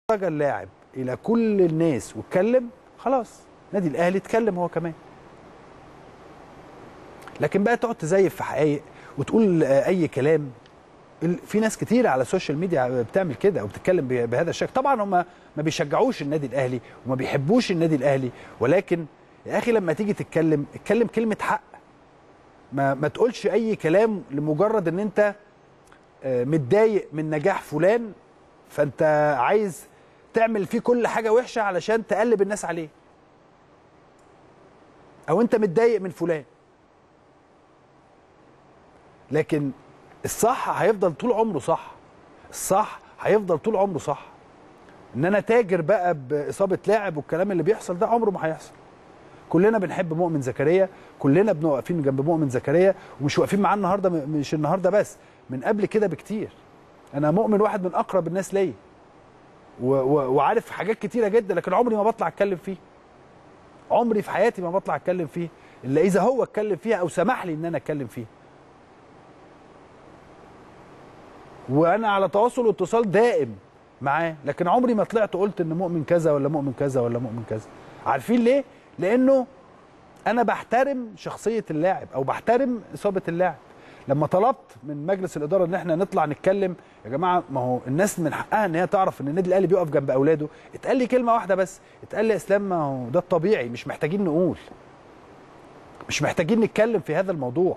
خرج اللاعب الى كل الناس واتكلم خلاص نادي الاهلي اتكلم هو كمان لكن بقى تقعد تزيف في حقائق وتقول آه، اي كلام ال- في ناس كتير على السوشيال ميديا بتعمل كده وبتتكلم ب- بهذا الشكل طبعا هم ما بيشجعوش النادي الاهلي وما بيحبوش النادي الاهلي ولكن يا اخي لما تيجي تتكلم اتكلم كلمه حق ما ما تقولش اي كلام لمجرد ان انت آه، متضايق من نجاح فلان فانت عايز تعمل فيه كل حاجه وحشه علشان تقلب الناس عليه او انت متضايق من فلان لكن الصح هيفضل طول عمره صح الصح هيفضل طول عمره صح ان انا تاجر بقى باصابه لاعب والكلام اللي بيحصل ده عمره ما هيحصل كلنا بنحب مؤمن زكريا كلنا بنبقى واقفين جنب مؤمن زكريا ومش واقفين معاه النهارده م- مش النهارده بس من قبل كده بكتير انا مؤمن واحد من اقرب الناس ليا و- و- وعارف حاجات كتيره جدا لكن عمري ما بطلع اتكلم فيه عمري في حياتي ما بطلع اتكلم فيه الا اذا هو اتكلم فيها او سمح لي ان انا اتكلم فيه وانا على تواصل واتصال دائم معاه لكن عمري ما طلعت قلت ان مؤمن كذا ولا مؤمن كذا ولا مؤمن كذا عارفين ليه لانه انا بحترم شخصيه اللاعب او بحترم اصابه اللاعب لما طلبت من مجلس الاداره ان احنا نطلع نتكلم يا جماعه ما هو الناس من حقها ان هي تعرف ان النادي الاهلي بيقف جنب اولاده اتقال لي كلمه واحده بس اتقال لي يا اسلام ما هو ده الطبيعي مش محتاجين نقول مش محتاجين نتكلم في هذا الموضوع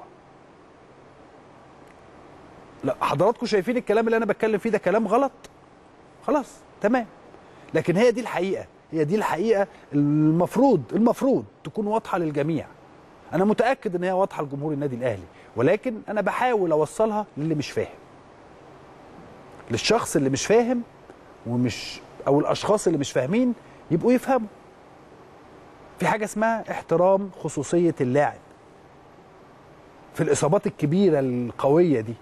لا حضراتكم شايفين الكلام اللي انا بتكلم فيه ده كلام غلط خلاص تمام لكن هي دي الحقيقه هي دي الحقيقه المفروض المفروض تكون واضحه للجميع انا متاكد ان هي واضحه لجمهور النادي الاهلي ولكن انا بحاول اوصلها للي مش فاهم للشخص اللي مش فاهم ومش او الاشخاص اللي مش فاهمين يبقوا يفهموا في حاجه اسمها احترام خصوصيه اللاعب في الاصابات الكبيره القويه دي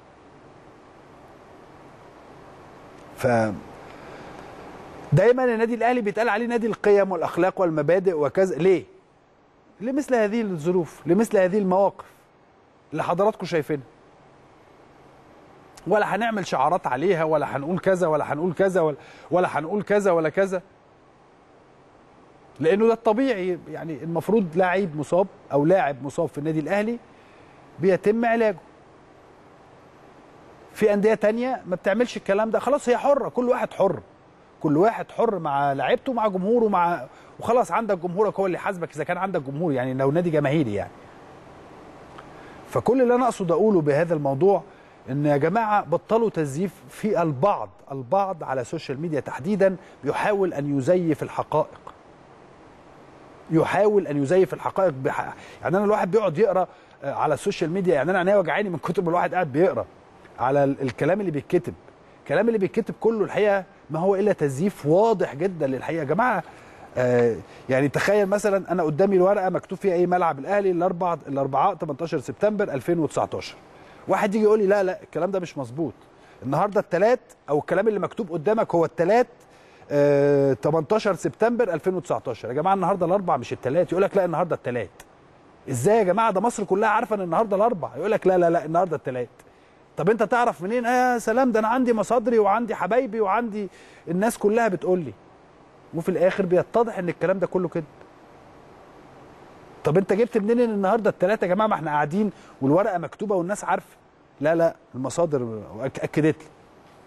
ف دايما النادي الاهلي بيتقال عليه نادي القيم والاخلاق والمبادئ وكذا ليه لمثل هذه الظروف لمثل هذه المواقف اللي حضراتكم شايفينها ولا هنعمل شعارات عليها ولا هنقول كذا ولا هنقول كذا ولا, ولا هنقول كذا ولا كذا لانه ده الطبيعي يعني المفروض لاعب مصاب او لاعب مصاب في النادي الاهلي بيتم علاجه في انديه تانية ما بتعملش الكلام ده خلاص هي حره كل واحد حر كل واحد حر مع لعيبته مع جمهوره مع وخلاص عندك جمهورك هو اللي يحاسبك اذا كان عندك جمهور يعني لو نادي جماهيري يعني فكل اللي انا اقصد اقوله بهذا الموضوع ان يا جماعه بطلوا تزييف في البعض البعض على السوشيال ميديا تحديدا بيحاول ان يزيف الحقائق يحاول ان يزيف الحقائق بح... يعني انا الواحد بيقعد يقرا آه، على السوشيال ميديا يعني انا عينيا وجعاني من كتر ما الواحد قاعد بيقرا على ال- الكلام اللي بيتكتب الكلام اللي بيتكتب كله الحقيقه ما هو الا تزييف واضح جدا للحقيقه يا جماعه آه يعني تخيل مثلا انا قدامي الورقه مكتوب فيها ايه ملعب الاهلي الاربع الاربعاء 18 سبتمبر 2019 واحد يجي يقول لي لا لا الكلام ده مش مظبوط النهارده الثلاث او الكلام اللي مكتوب قدامك هو الثلاث آه 18 سبتمبر 2019 يا جماعه النهارده الاربع مش الثلاث يقول لك لا النهارده الثلاث ازاي يا جماعه ده مصر كلها عارفه ان النهارده الاربع يقول لك لا لا لا النهارده الثلاث طب انت تعرف منين آه يا سلام ده انا عندي مصادري وعندي حبايبي وعندي الناس كلها بتقول لي وفي الاخر بيتضح ان الكلام ده كله كده طب انت جبت منين ان النهارده الثلاثه يا جماعه ما احنا قاعدين والورقه مكتوبه والناس عارفه لا لا المصادر أك- اكدت لي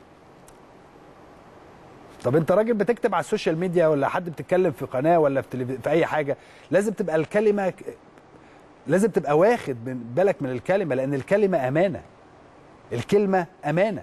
طب انت راجل بتكتب على السوشيال ميديا ولا حد بتتكلم في قناه ولا في, تلف... في اي حاجه لازم تبقى الكلمه ك- لازم تبقى واخد من بالك من الكلمه لان الكلمه امانه الكلمه امانه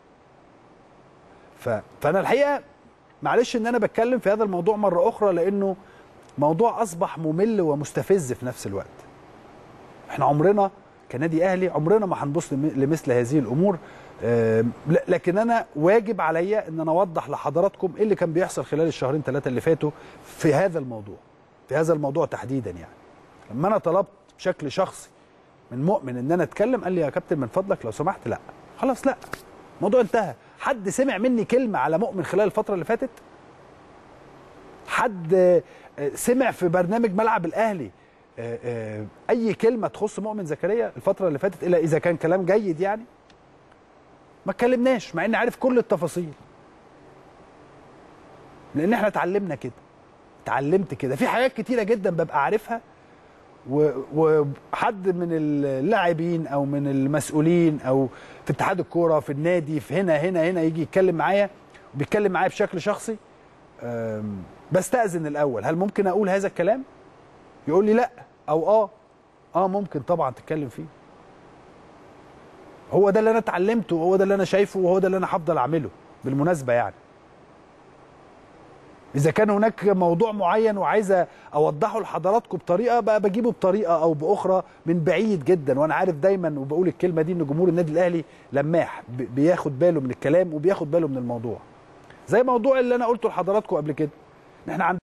ف... فانا الحقيقه معلش ان انا بتكلم في هذا الموضوع مره اخرى لانه موضوع اصبح ممل ومستفز في نفس الوقت احنا عمرنا كنادي اهلي عمرنا ما هنبص لم- لمثل هذه الامور آم، ل- لكن انا واجب عليا ان انا اوضح لحضراتكم ايه اللي كان بيحصل خلال الشهرين ثلاثه اللي فاتوا في هذا الموضوع في هذا الموضوع تحديدا يعني لما انا طلبت بشكل شخصي من مؤمن ان انا اتكلم قال لي يا كابتن من فضلك لو سمحت لا خلاص لا الموضوع انتهى حد سمع مني كلمه على مؤمن خلال الفتره اللي فاتت حد آه، آه، سمع في برنامج ملعب الاهلي آه، آه، اي كلمه تخص مؤمن زكريا الفتره اللي فاتت الا اذا كان كلام جيد يعني ما اتكلمناش مع اني عارف كل التفاصيل لان احنا اتعلمنا كده اتعلمت كده في حاجات كتيره جدا ببقى عارفها و- وحد من اللاعبين او من المسؤولين او في اتحاد الكوره في النادي في هنا هنا هنا يجي يتكلم معايا وبيتكلم معايا بشكل شخصي أم، بستأذن الاول هل ممكن اقول هذا الكلام يقول لي لا او اه اه ممكن طبعا تتكلم فيه هو ده اللي انا اتعلمته وهو ده اللي انا شايفه وهو ده اللي انا هفضل اعمله بالمناسبه يعني اذا كان هناك موضوع معين وعايز اوضحه لحضراتكم بطريقه بقى بجيبه بطريقه او باخرى من بعيد جدا وانا عارف دايما وبقول الكلمه دي ان جمهور النادي الاهلي لماح ب- بياخد باله من الكلام وبياخد باله من الموضوع زي موضوع اللي انا قلته لحضراتكم قبل كده ان احنا عندنا